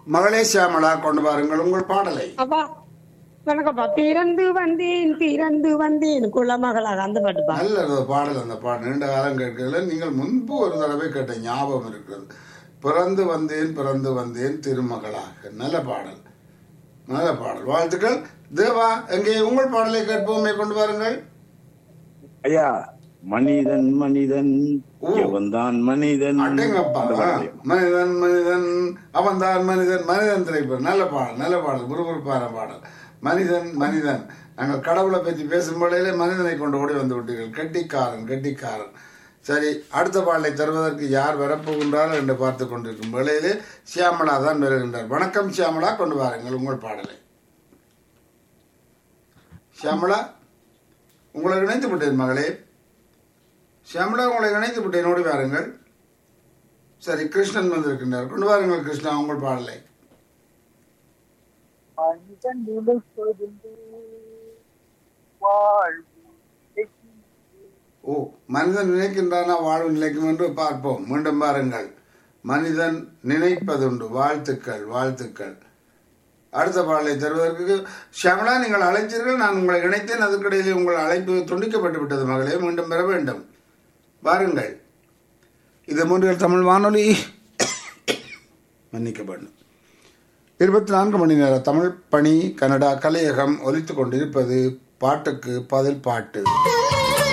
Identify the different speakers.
Speaker 1: மகளே சியாமளா கொண்டு வாருங்கள் உங்கள் பாடலை
Speaker 2: அப்பா வணக்கம்ப்பா பிறந்து வந்தேன் பிறந்து வந்தேன் குலமகளாக அந்த பாட்டுப்பா
Speaker 1: நல்ல ஒரு பாடல் அந்த பாடல் நீண்ட காலம் கேட்கல நீங்கள் முன்பு ஒரு தடவை கேட்ட ஞாபகம் இருக்கிறது பிறந்து வந்தேன் பிறந்து வந்தேன் திருமகளாக நல்ல பாடல் நல்ல பாடல் வாழ்த்துக்கள் தேவா எங்கே உங்கள் பாடலை கேட்போமே கொண்டு வாருங்கள்
Speaker 3: ஐயா மனிதன் மனிதன்
Speaker 1: ஓ.
Speaker 3: எவன்தான் மனிதன்
Speaker 1: அடேங்கப்பா
Speaker 3: அந்த
Speaker 1: ஆ,
Speaker 3: பாடலை.
Speaker 1: மனிதன் மனிதன் அவன்தான் மனிதன் மனிதன் திரைப்படம் நல்ல பாடல் நல்ல பாடல் குறுகுறுப்பான பாடல் மனிதன் மனிதன் நாங்கள் கடவுளை பற்றி பேசும் வேளையிலே மனிதனை கொண்டு ஓடி வந்து விட்டீர்கள் கெட்டிக்காரன் கெட்டிக்காரன் சரி அடுத்த பாடலை தருவதற்கு யார் வரப்போகின்றார்கள் என்று பார்த்து கொண்டிருக்கும் வேளையிலே சியாமளா தான் வருகின்றார் வணக்கம் சியாமளா கொண்டு வாருங்கள் உங்கள் பாடலை சியாமளா உங்களை இணைத்து விட்டேன் மகளே சியாமளா உங்களை இணைத்து விட்டேன் ஓடி வாருங்கள் சரி கிருஷ்ணன் வந்திருக்கின்றார் கொண்டு வாருங்கள் கிருஷ்ணா உங்கள் பாடலை
Speaker 4: மனிதன் நினைப்பதுண்டு வாழ்வு
Speaker 1: ஓ மனிதன் நினைக்கின்றானா வாழ்வு நிலைக்கும் என்று பார்ப்போம் மீண்டும் பாருங்கள் மனிதன் நினைப்பதுண்டு வாழ்த்துக்கள் வாழ்த்துக்கள் அடுத்த பாடலை தருவதற்கு ஷியாமலா நீங்கள் அழைத்தீர்கள் நான் உங்களை இணைத்தேன் அதற்கிடையிலே உங்கள் அழைப்பு துண்டிக்கப்பட்டு விட்டது மகளே மீண்டும் பெற வேண்டும் வாருங்கள் இது மூன்றில் தமிழ் வானொலி மன்னிக்க வேண்டும் இருபத்தி நான்கு மணி நேர தமிழ் பணி கனடா கலையகம் ஒலித்துக் கொண்டிருப்பது பாட்டுக்கு பதில் பாட்டு